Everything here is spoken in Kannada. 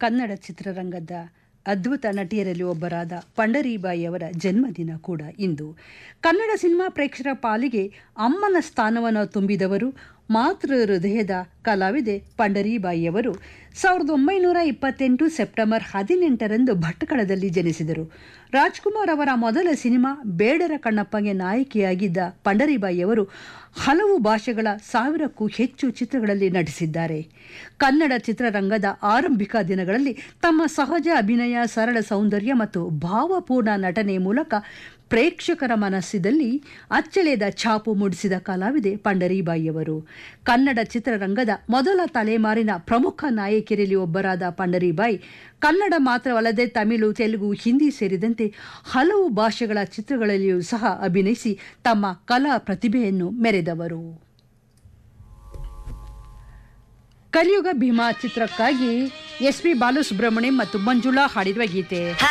ಕನ್ನಡ ಚಿತ್ರರಂಗದ ಅದ್ಭುತ ನಟಿಯರಲ್ಲಿ ಒಬ್ಬರಾದ ಪಂಡರೀಬಾಯಿಯವರ ಜನ್ಮದಿನ ಕೂಡ ಇಂದು ಕನ್ನಡ ಸಿನಿಮಾ ಪ್ರೇಕ್ಷಕರ ಪಾಲಿಗೆ ಅಮ್ಮನ ಸ್ಥಾನವನ್ನು ತುಂಬಿದವರು ಮಾತೃ ಹೃದಯದ ಕಲಾವಿದೆ ಪಂಡರೀಬಾಯಿಯವರು ಸಾವಿರದ ಒಂಬೈನೂರ ಇಪ್ಪತ್ತೆಂಟು ಸೆಪ್ಟೆಂಬರ್ ಹದಿನೆಂಟರಂದು ಭಟ್ಕಳದಲ್ಲಿ ಜನಿಸಿದರು ರಾಜ್ಕುಮಾರ್ ಅವರ ಮೊದಲ ಸಿನಿಮಾ ಬೇಡರ ಕಣ್ಣಪ್ಪಗೆ ನಾಯಕಿಯಾಗಿದ್ದ ಪಂಡರೀಬಾಯಿಯವರು ಹಲವು ಭಾಷೆಗಳ ಸಾವಿರಕ್ಕೂ ಹೆಚ್ಚು ಚಿತ್ರಗಳಲ್ಲಿ ನಟಿಸಿದ್ದಾರೆ ಕನ್ನಡ ಚಿತ್ರರಂಗದ ಆರಂಭಿಕ ದಿನಗಳಲ್ಲಿ ತಮ್ಮ ಸಹಜ ಅಭಿನಯ ಸರಳ ಸೌಂದರ್ಯ ಮತ್ತು ಭಾವಪೂರ್ಣ ನಟನೆ ಮೂಲಕ ಪ್ರೇಕ್ಷಕರ ಮನಸ್ಸಿದಲ್ಲಿ ಅಚ್ಚಳಿಯದ ಛಾಪು ಮೂಡಿಸಿದ ಕಲಾವಿದೆ ಪಂಡರೀಬಾಯಿಯವರು ಕನ್ನಡ ಚಿತ್ರರಂಗದ ಮೊದಲ ತಲೆಮಾರಿನ ಪ್ರಮುಖ ನಾಯಕಿಯರಲ್ಲಿ ಒಬ್ಬರಾದ ಪಂಡರೀಬಾಯಿ ಕನ್ನಡ ಮಾತ್ರವಲ್ಲದೆ ತಮಿಳು ತೆಲುಗು ಹಿಂದಿ ಸೇರಿದಂತೆ ಹಲವು ಭಾಷೆಗಳ ಚಿತ್ರಗಳಲ್ಲಿಯೂ ಸಹ ಅಭಿನಯಿಸಿ ತಮ್ಮ ಕಲಾ ಪ್ರತಿಭೆಯನ್ನು ಮೆರೆದವರು ಕಲಿಯುಗ ಭೀಮಾ ಚಿತ್ರಕ್ಕಾಗಿ ಎಸ್ ಪಿ ಬಾಲಸುಬ್ರಹ್ಮಣ್ಯಂ ಮತ್ತು ಮಂಜುಳಾ ಹಾಡಿರುವ ಗೀತೆ